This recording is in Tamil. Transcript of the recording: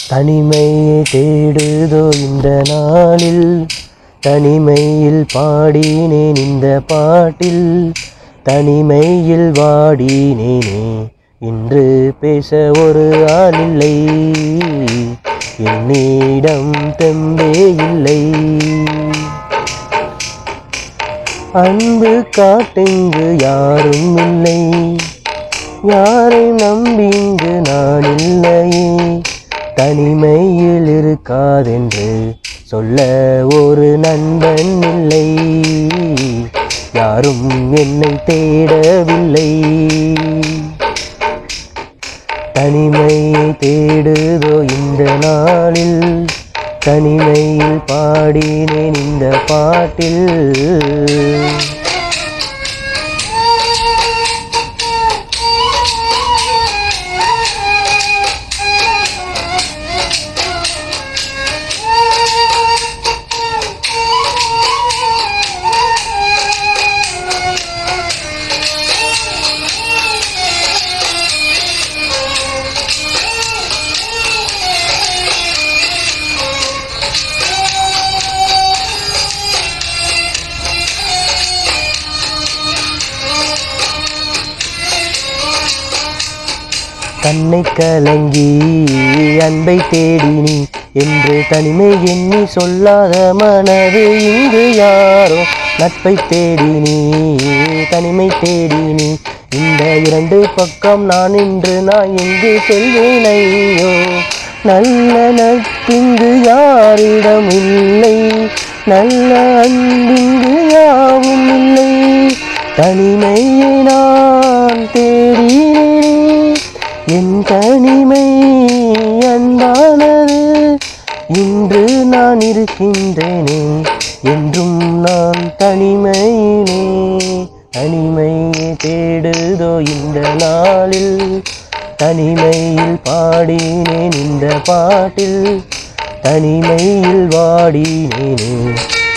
தனிமையை தேடுதோ இந்த நாளில் தனிமையில் பாடினேன் இந்த பாட்டில் தனிமையில் வாடினேனே இன்று பேச ஒரு ஆளில்லை என்னிடம் தெம்பே இல்லை அன்பு காட்டுங்கு யாரும் இல்லை யாரை நம்பிங்கு நான் இல்லையே தனிமையில் இருக்காதென்று சொல்ல ஒரு நண்பன் இல்லை யாரும் என்னை தேடவில்லை தனிமையை தேடுதோ இந்த நாளில் தனிமையில் பாடினேன் இந்த பாட்டில் கண்ணை கலங்கி அன்பை தேடினி என்று தனிமை எண்ணி சொல்லாத மனது இங்கு யாரோ நட்பை தேடினி தனிமை தேடினி இந்த இரண்டு பக்கம் நான் இன்று நான் எங்கு செல்வேன் ஐயோ நல்ல நட்பிங்கு யாரிடம் இல்லை நல்ல அன்பிங்கு யாவும் இல்லை தனிமையை நான் தேடினேன் என் தனிமை அன்பானது இன்று நான் இருக்கின்றேனே என்றும் நான் தனிமையினே தனிமையை தேடுதோ இந்த நாளில் தனிமையில் பாடினேன் இந்த பாட்டில் தனிமையில் வாடினேனே